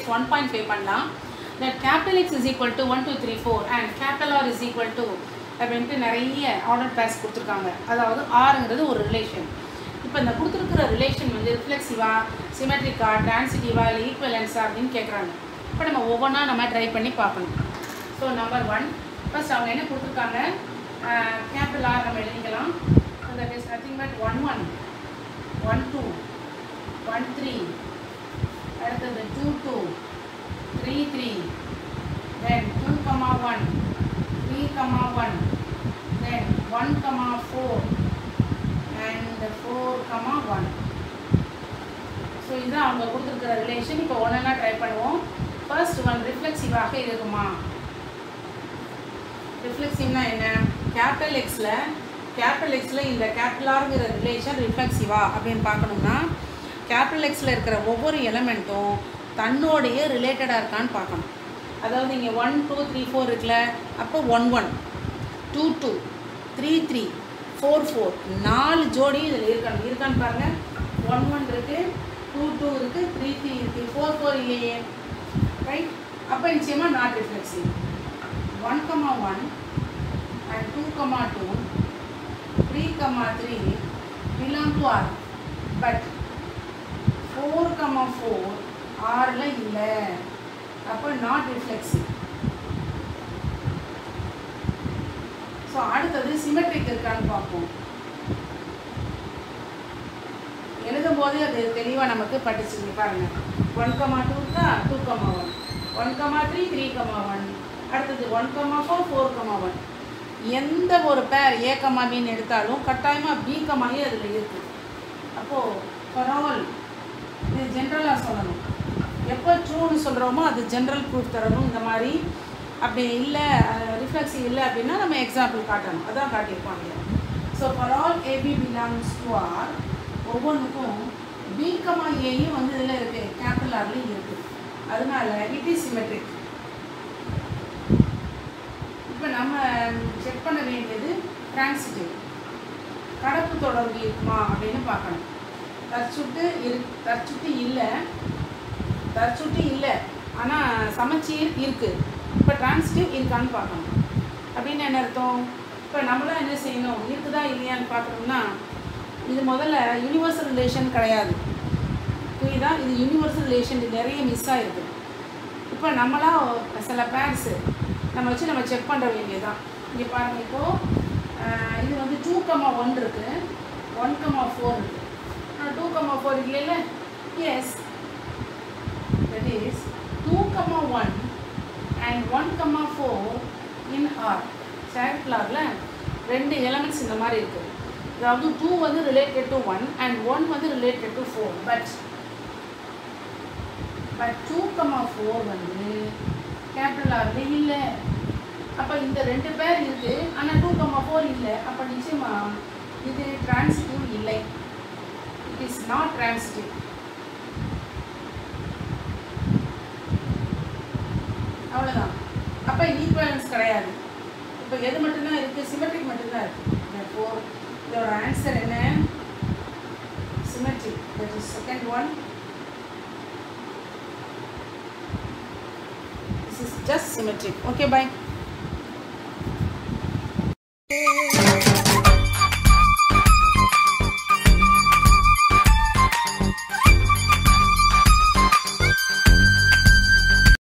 one point five பண்ணலாம் that capital X is equal to one two three four and capital R is equal to அப்படின்ட்டு நிறைய order pairs கொடுத்துருக்காங்க அதாவது ஆறுங்கிறது ஒரு ரிலேஷன் இப்போ இந்த கொடுத்துருக்குற ரிலேஷன் வந்து ரிஃப்ளெக்சிவா சிமெட்ரிக்கா டிரான்சிட்டிவா இல்லை ஈக்குவலன்ஸா அப்படின்னு கேட்குறாங்க இப்போ நம்ம ஒவ்வொன்றா நம்ம ட்ரை பண்ணி பார்க்கணும் ஸோ நம்பர் ஒன் ஃபர்ஸ்ட் அவங்க என்ன கொடுத்துருக்காங்க கேபிட்டல் ஆர் நம்ம எழுதிக்கலாம் that is nothing but one one one two one three அடுத்தது two two three three then two comma one three comma one then one comma four and four comma one so இதுதான் அவங்க கொடுத்துருக்கிற relation இப்போ ஒன்றா try பண்ணுவோம் first one ரிஃப்ளெக்சிவாக இருக்குமா ரிஃப்ளெக்சிவ்னா என்ன capital எக்ஸில் கேபிட்டல் எக்ஸில் இந்த கேபிட்டலாருங்கிற ரிலேஷன் ரிஃப்ளெக்சிவா அப்படின்னு பார்க்கணும்னா கேபிட்டல் எக்ஸில் இருக்கிற ஒவ்வொரு எலமெண்ட்டும் தன்னோடைய ரிலேட்டடாக இருக்கான்னு பார்க்கணும் அதாவது இங்கே ஒன் டூ த்ரீ ஃபோர் இருக்குல்ல அப்போ one one two two three three four four நாலு ஜோடி இதில் இருக்கணும் இருக்கான்னு பாருங்கள் ஒன் ஒன் இருக்குது டூ டூ இருக்குது த்ரீ த்ரீ இருக்குது ஃபோர் ஃபோர் இல்லையே ரைட் அப்போ நிச்சயமாக not reflexive one comma one and two comma two three comma three belong to R but four comma four ஆறில் இல்லை அப்போ நாட் ரிஃப்ளெக்சிவ் ஸோ அடுத்தது சிமெட்ரிக் இருக்கான்னு பார்ப்போம் எழுதும் போதே அது தெளிவாக நமக்கு பட்டுச்சுங்க பாருங்க ஒன் கமா டூ இருக்கா two comma one one comma three three comma one அடுத்தது one comma four four comma one எந்த ஒரு பேர் ஏ கமா பின்னு எடுத்தாலும் கட்டாயமாக பி கமாயே அதில் இருக்குது அப்போது பரவால் இது ஜென்ரலாக சொல்லணும் எப்போ ட்ரூன்னு சொல்கிறோமோ அது ஜென்ரல் ப்ரூஃப் தரணும் இந்த மாதிரி அப்படி இல்லை ரிஃப்ளெக்ஸிவ் இல்லை அப்படின்னா நம்ம எக்ஸாம்பிள் காட்டணும் அதான் காட்டியிருப்பாங்க so for all A B belongs to R ஒவ்வொன்றுக்கும் பிகமா ஏயும் வந்து இதில் இருக்குது கேபிட்டல் ஆர்லேயும் இருக்குது அதனால இட் இஸ் சிமெட்ரிக் இப்போ நம்ம செக் பண்ண வேண்டியது டிரான்சிட்டிவ் கடப்பு தொடர்பு இருக்குமா அப்படின்னு பார்க்கணும் தற்சுட்டு இரு தற்சுட்டு இல்லை தற்சுட்டு இல்லை ஆனால் சமச்சீர் இருக்குது இப்போ டிரான்சிட்டிவ் இருக்கான்னு பார்க்கணும் அப்படின்னு என்ன அர்த்தம் இப்போ நம்மளாம் என்ன செய்யணும் இருக்குதா இல்லையான்னு பார்க்கணும்னா இது முதல்ல யூனிவர்சல் ரிலேஷன் கிடையாது புரியுதா இது யூனிவர்சல் ரிலேஷன் நிறைய மிஸ் ஆகிருக்கு இப்போ நம்மளாம் சில பேர்ஸு நம்ம வச்சு நம்ம செக் பண்ணுற வேண்டியதுதான் இங்கே பாருங்கள் இப்போது இது வந்து டூ கமா ஒன் இருக்குது ஒன் கமா ஃபோர் இருக்குது டூ கமா ஃபோர் இல்லைல்ல yes that is 2 comma 1 and 1 comma 4 in R சாக்லாரில் ரெண்டு எலமெண்ட்ஸ் இந்த மாதிரி இருக்குது அதாவது டூ வந்து related to one and one வந்து related to four but but two comma four வந்து கேபிட்டல் ஆர்ல இல்லை அப்போ இந்த ரெண்டு பேர் இருக்குது ஆனால் டூ கமா ஃபோர் இல்லை அப்போ நிச்சயமா இது டிரான்சிட்டிவ் இல்லை இட் இஸ் நாட் டிரான்சிட்டிவ் அவ்வளோதான் அப்போ ஈக்குவலன்ஸ் கிடையாது இப்போ எது மட்டும்தான் இருக்குது சிமெட்ரிக் மட்டும்தான் இருக்குது ஃபோர் இதோட ஆன்சர் என்ன symmetric that is second one this is just symmetric okay by